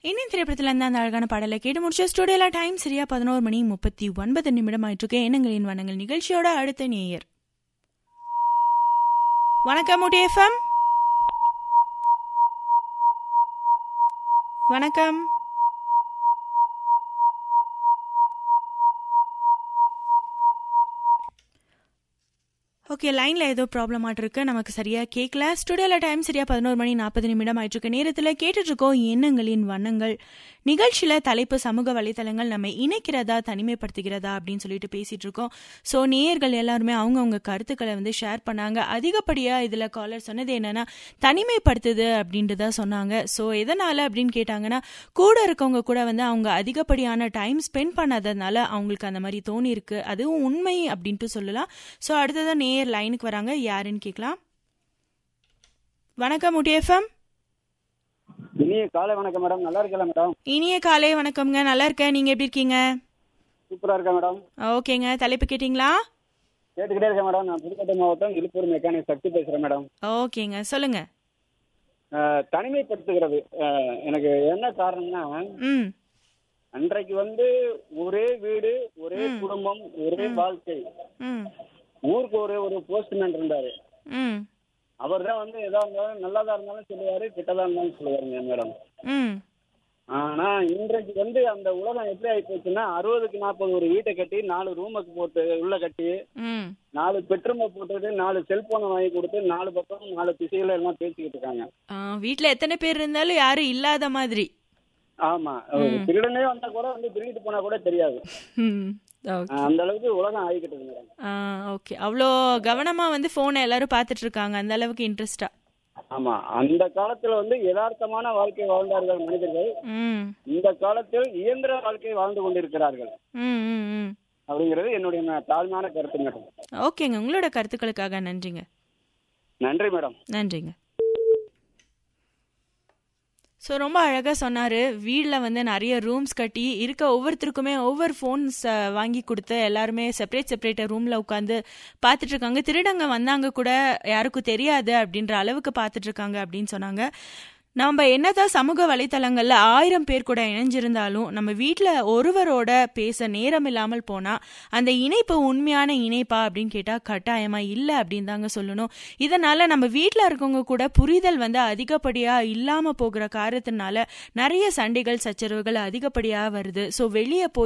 இன்னும் திரைப்படத்துல இருந்து அந்த அழகான பாடலை கேட்டு முடிச்ச ஸ்டுடியோல டைம் சரியா பதினோரு மணி முப்பத்தி ஒன்பது நிமிடம் ஆயிட்டு எண்ணங்களின் வண்ணங்கள் நிகழ்ச்சியோட அடுத்த நேயர் வணக்கம் முடி எஃப்எம் வணக்கம் ஓகே லைன்ல ஏதோ ப்ராப்ளம் இருக்கு நமக்கு சரியா கேட்கல ஸ்டுடியோல டைம் சரியா பதினோரு மணி நாற்பது நிமிடம் ஆயிட்டு இருக்கு நேரத்துல கேட்டுட்டு இருக்கோம் எண்ணங்களின் வண்ணங்கள் நிகழ்ச்சியில தலைப்பு சமூக வலைதளங்கள் நம்ம இணைக்கிறதா தனிமைப்படுத்துகிறதா அப்படின்னு சொல்லிட்டு பேசிட்டு இருக்கோம் ஸோ நேயர்கள் எல்லாருமே அவங்கவுங்க கருத்துக்களை வந்து ஷேர் பண்ணாங்க அதிகப்படியா இதுல காலர் சொன்னது என்னன்னா தனிமைப்படுத்துது அப்படின்ட்டு தான் சொன்னாங்க ஸோ எதனால அப்படின்னு கேட்டாங்கன்னா கூட இருக்கவங்க கூட வந்து அவங்க அதிகப்படியான டைம் ஸ்பெண்ட் பண்ணாததுனால அவங்களுக்கு அந்த மாதிரி தோணி இருக்கு அதுவும் உண்மை அப்படின்ட்டு சொல்லலாம் ஸோ அடுத்ததான் நேயர் லைனுக்கு வராங்க யாருன்னு கேட்கலாம் வணக்கம் முட்டிஎஃப்எம் இனிய காலை வணக்கம் மேடம் நல்லா இருக்கல மேடம் இனிய காலை வணக்கம்ங்க நல்லா இருக்கேன் நீங்க எப்படி இருக்கீங்க சூப்பரா இருக்கேன் மேடம் ஓகேங்க தலைப்பு கேட்டிங்களா கேட்டுக்கிட்டே இருக்கேன் மேடம் நான் புதுக்கோட்டை மாவட்டம் இழுப்பூர் மெக்கானிக் சக்தி பேசுறேன் மேடம் ஓகேங்க சொல்லுங்க அஹ், தனிமைப்படுத்துகிறது அஹ், எனக்கு என்ன காரணம்னா ம் அன்றைக்கு வந்து ஒரே வீடு ஒரே குடும்பம் ஒரே வாழ்க்கை ம் ஊருக்கு ஒரு ஒரு போஸ்ட்மேன் இருந்தாரு ம் அவர் தான் வந்து எதா இருந்தாலும் நல்லதா இருந்தாலும் சொல்லுவாரு கெட்டதா இருந்தாலும் சொல்லுவாருங்க மேடம் ம் ஆனா இன்றைக்கு வந்து அந்த உலகம் எப்படி ஆகி போச்சுன்னா அறுபதுக்கு நாற்பது ஒரு வீட்டை கட்டி நாலு ரூமுக்கு போட்டு உள்ள கட்டி ம் நாலு பெட்ரூமை போட்டுட்டு நாலு செல்போனை வாங்கி கொடுத்து நாலு பக்கம் நாலு திசையில எல்லாம் பேசிக்கிட்டு இருக்காங்க ஆ, வீட்ல எத்தனை பேர் இருந்தாலும் யாரும் இல்லாத மாதிரி ஆமா ஒரு திருடனே வந்தா கூட வந்து திருடிட்டு போனா கூட தெரியாது ம் ஓகே அஹ் அந்த அளவுக்கு உலகம் ஆகிக்கிட்டு மேடம் ஆ ஓகே அவ்வளோ கவனமா வந்து ஃபோனை எல்லாரும் பார்த்துட்டு இருக்காங்க அந்த அளவுக்கு இன்ட்ரெஸ்டா ஆமா அந்த காலத்துல வந்து யதார்த்தமான வாழ்க்கை வாழ்ந்தார்கள் மனிதர்கள் ம் இந்த காலத்தில் இயந்திர வாழ்க்கை வாழ்ந்து கொண்டிருக்கிறார்கள் ம் ம் ம் அப்படிங்கிறது என்னுடைய ம- தாழ்மையான கருத்து மேடம் ஓகேங்க உங்களோட கருத்துக்களுக்காக நன்றிங்க நன்றி மேடம் நன்றிங்க ஸோ ரொம்ப அழகாக சொன்னார் வீட்டில் வந்து நிறைய ரூம்ஸ் கட்டி இருக்க ஒவ்வொருத்தருக்குமே ஒவ்வொரு ஃபோன்ஸ் வாங்கி கொடுத்து எல்லாருமே செப்பரேட் செப்பரேட்டாக ரூமில் உட்காந்து பார்த்துட்டு இருக்காங்க திருடங்க வந்தாங்க கூட யாருக்கும் தெரியாது அப்படின்ற அளவுக்கு பார்த்துட்டு இருக்காங்க அப்படின்னு சொன்னாங்க நம்ம என்னதான் சமூக வலைத்தளங்கள்ல ஆயிரம் பேர் கூட இணைஞ்சிருந்தாலும் நம்ம வீட்டில் ஒருவரோட பேச நேரம் இல்லாமல் போனா அந்த இணைப்பு உண்மையான இணைப்பா அப்படின்னு கேட்டா கட்டாயமா இல்லை அப்படின்னு தாங்க சொல்லணும் இதனால நம்ம வீட்டில் இருக்கவங்க கூட புரிதல் வந்து அதிகப்படியா இல்லாம போகிற காரணத்தினால நிறைய சண்டைகள் சச்சரவுகள் அதிகப்படியா வருது ஸோ வெளியே போய்